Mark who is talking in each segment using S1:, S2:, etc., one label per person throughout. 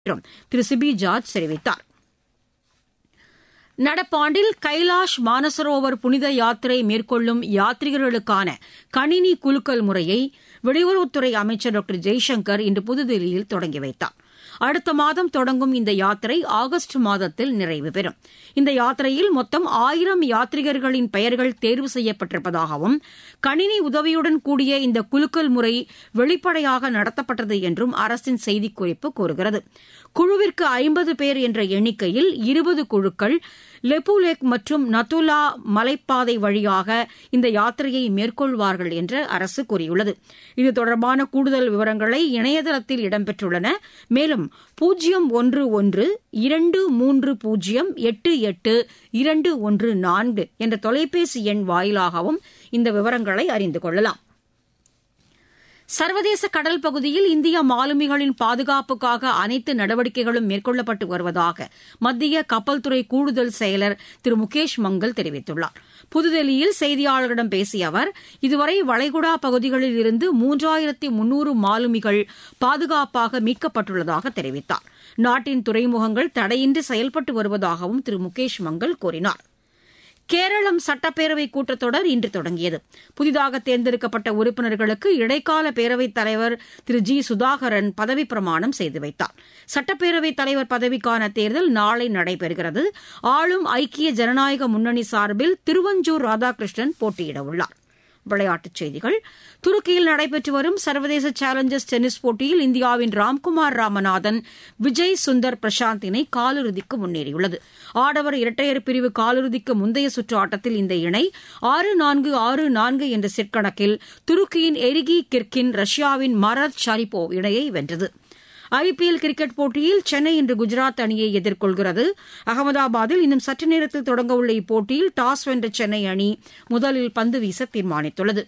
S1: என்றும் திரு CP George தெரிவித்தார் நடப்பாண்டில் கைலாஷ் மானசரோவர் புனித யாத்திரை மேற்கொள்ளும் யாத்ரீகர்களுக்கான கணினி குலுக்கல் முறையை வெளியுறவுத்துறை அமைச்சர் டாக்டர் ஜெய்சங்கர் இன்று புதுதில்லியில் தொடங்கி வைத்தார் அடுத்த மாதம் தொடங்கும் இந்த யாத்திரை ஆகஸ்ட் மாதத்தில் நிறைவு பெறும் இந்த யாத்திரையில் மொத்தம் ஆயிரம் யாத்ரிகர்களின் பெயர்கள் தேர்வு செய்யப்பட்டிருப்பதாகவும் கணினி உதவியுடன் கூடிய இந்த குலுக்கல் முறை வெளிப்படையாக நடத்தப்பட்டது என்றும் அரசின் செய்திக்குறிப்பு கூறுகிறது குழுவிற்கு ஐம்பது பேர் என்ற எண்ணிக்கையில் இருபது குழுக்கள் லெப்புலேக் மற்றும் நத்துலா மலைப்பாதை வழியாக இந்த யாத்திரையை மேற்கொள்வார்கள் என்று அரசு கூறியுள்ளது இது தொடர்பான கூடுதல் விவரங்களை இணையதளத்தில் இடம்பெற்றுள்ளன மேலும் பூஜ்ஜியம் ஒன்று ஒன்று இரண்டு மூன்று பூஜ்ஜியம் எட்டு எட்டு இரண்டு ஒன்று நான்கு என்ற தொலைபேசி எண் வாயிலாகவும் இந்த விவரங்களை அறிந்து கொள்ளலாம் சர்வதேச கடல் பகுதியில் இந்திய மாலுமிகளின் பாதுகாப்புக்காக அனைத்து நடவடிக்கைகளும் மேற்கொள்ளப்பட்டு வருவதாக மத்திய கப்பல் துறை கூடுதல் செயலர் திரு முகேஷ் மங்கல் தெரிவித்துள்ளார் புதுதில்லியில் செய்தியாளர்களிடம் பேசிய அவர் இதுவரை வளைகுடா பகுதிகளில் இருந்து மூன்றாயிரத்தி முன்னூறு மாலுமிகள் பாதுகாப்பாக மீட்கப்பட்டுள்ளதாக தெரிவித்தார் நாட்டின் துறைமுகங்கள் தடையின்றி செயல்பட்டு வருவதாகவும் திரு முகேஷ் மங்கல் கூறினார் கேரளம் சட்டப்பேரவை கூட்டத்தொடர் இன்று தொடங்கியது புதிதாக தேர்ந்தெடுக்கப்பட்ட உறுப்பினர்களுக்கு இடைக்கால பேரவைத் தலைவர் திரு ஜி சுதாகரன் பதவிப் பிரமாணம் செய்து வைத்தார் சட்டப்பேரவைத் தலைவர் பதவிக்கான தேர்தல் நாளை நடைபெறுகிறது ஆளும் ஐக்கிய ஜனநாயக முன்னணி சார்பில் திருவஞ்சூர் ராதாகிருஷ்ணன் போட்டியிடவுள்ளார் விளையாட்டுச் செய்திகள் துருக்கியில் நடைபெற்று வரும் சர்வதேச சேலஞ்சர்ஸ் டென்னிஸ் போட்டியில் இந்தியாவின் ராம்குமார் ராமநாதன் விஜய் சுந்தர் பிரசாந்த் இணை காலிறுதிக்கு முன்னேறியுள்ளது ஆடவர் இரட்டையர் பிரிவு காலிறுதிக்கு முந்தைய சுற்று ஆட்டத்தில் இந்த இணை ஆறு நான்கு ஆறு நான்கு என்ற செட் கணக்கில் துருக்கியின் எரிகி கிர்கின் ரஷ்யாவின் மரத் ஷரிப்போ இணையை வென்றது ஐபிஎல் கிரிக்கெட் போட்டியில் சென்னை இன்று குஜராத் அணியை எதிர்கொள்கிறது அகமதாபாத்தில் இன்னும் சற்று நேரத்தில் தொடங்கவுள்ள இப்போட்டியில் டாஸ் வென்ற சென்னை அணி முதலில் பந்து வீச தீர்மானித்துள்ளது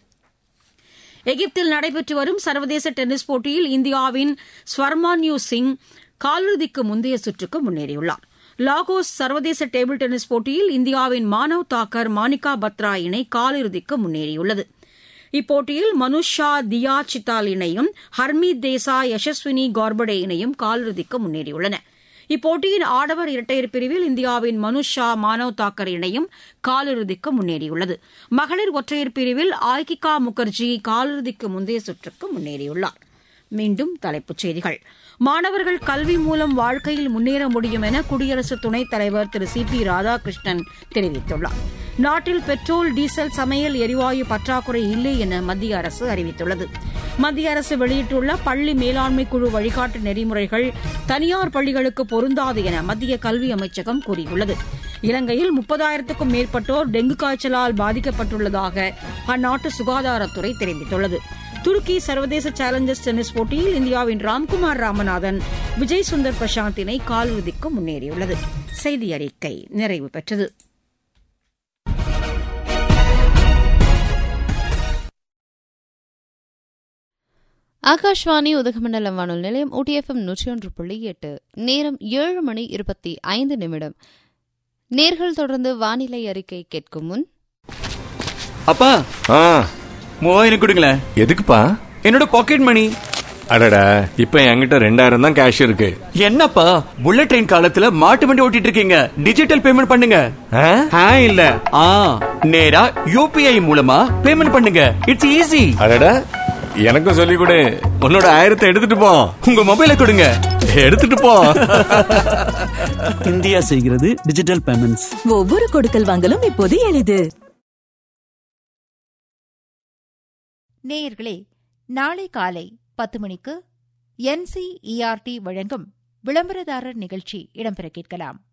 S1: எகிப்தில் நடைபெற்று வரும் சர்வதேச டென்னிஸ் போட்டியில் இந்தியாவின் ஸ்வர்மான்யூ சிங் காலிறுதிக்கு முந்தைய சுற்றுக்கு முன்னேறியுள்ளார் லாகோஸ் சர்வதேச டேபிள் டென்னிஸ் போட்டியில் இந்தியாவின் மானவ் தாக்கர் மானிகா பத்ரா இணை காலிறுதிக்கு முன்னேறியுள்ளது இப்போட்டியில் மனுஷா தியா சித்தால் இணையும் ஹர்மீத் தேசா யசஸ்வினி கார்படே இணையும் காலிறுதிக்கு முன்னேறியுள்ளன இப்போட்டியின் ஆடவர் இரட்டையர் பிரிவில் இந்தியாவின் மனுஷா மானவ் தாக்கர் இணையும் காலிறுதிக்கு முன்னேறியுள்ளது மகளிர் ஒற்றையர் பிரிவில் ஆய்கிகா முகர்ஜி காலிறுதிக்கு முந்தைய சுற்றுக்கு முன்னேறியுள்ளார் மீண்டும் தலைப்புச் செய்திகள் மாணவர்கள் கல்வி மூலம் வாழ்க்கையில் முன்னேற முடியும் என குடியரசு துணைத் தலைவர் திரு சி பி ராதாகிருஷ்ணன் தெரிவித்துள்ளார் நாட்டில் பெட்ரோல் டீசல் சமையல் எரிவாயு பற்றாக்குறை இல்லை என மத்திய அரசு அறிவித்துள்ளது மத்திய அரசு வெளியிட்டுள்ள பள்ளி மேலாண்மை குழு வழிகாட்டு நெறிமுறைகள் தனியார் பள்ளிகளுக்கு பொருந்தாது என மத்திய கல்வி அமைச்சகம் கூறியுள்ளது இலங்கையில் முப்பதாயிரத்துக்கும் மேற்பட்டோர் டெங்கு காய்ச்சலால் பாதிக்கப்பட்டுள்ளதாக அந்நாட்டு சுகாதாரத்துறை தெரிவித்துள்ளது துருக்கி சர்வதேச சேலஞ்சர்ஸ் டென்னிஸ் போட்டியில் இந்தியாவின் ராம்குமார் ராமநாதன் விஜய் சுந்தர் பிரசாந்த் இணை காலிறுதிக்கு முன்னேறியுள்ளது செய்தி அறிக்கை நிறைவு பெற்றது
S2: ஆகாஷ்வாணி உதகமண்டலம் வானொலி நிலையம் OTFM நூற்றி ஒன்று புள்ளி எட்டு நேரம் ஏழு மணி இருபத்தி ஐந்து நிமிடம் நேர்கள் தொடர்ந்து வானிலை அறிக்கை கேட்கும் முன்
S3: அப்பா
S4: ஆ
S3: மூவாயிரம் கொடுங்களேன்
S4: எதுக்குப்பா
S3: என்னோட பாக்கெட் மணி
S4: அடடா இப்ப என்கிட்ட ரெண்டாயிரம் தான் கேஷ் இருக்கு
S3: என்னப்பா புல்லட் ட்ரெயின் காலத்துல மாட்டு வண்டி ஓட்டிட்டு இருக்கீங்க டிஜிட்டல் பேமெண்ட் பண்ணுங்க
S4: ஆ?
S3: ஆ இல்ல ஆ நேரா யூபிஐ மூலமா பேமெண்ட் பண்ணுங்க இட்ஸ் ஈஸி
S4: அடடா எனக்கும் சொல்லி கொடு உன்னோட ஆயிரத்தை எடுத்துட்டு போ
S3: உங்க மொபைலை கொடுங்க
S4: எடுத்துட்டு போ
S5: இந்தியா செய்கிறது டிஜிட்டல் பேமெண்ட்ஸ்
S6: ஒவ்வொரு கொடுக்கல் வாங்கலும் இப்போது எளிது
S7: நேயர்களே நாளை காலை பத்து மணிக்கு என்சிஇஆர்டி வழங்கும் விளம்பரதாரர் நிகழ்ச்சி இடம்பெற கேட்கலாம்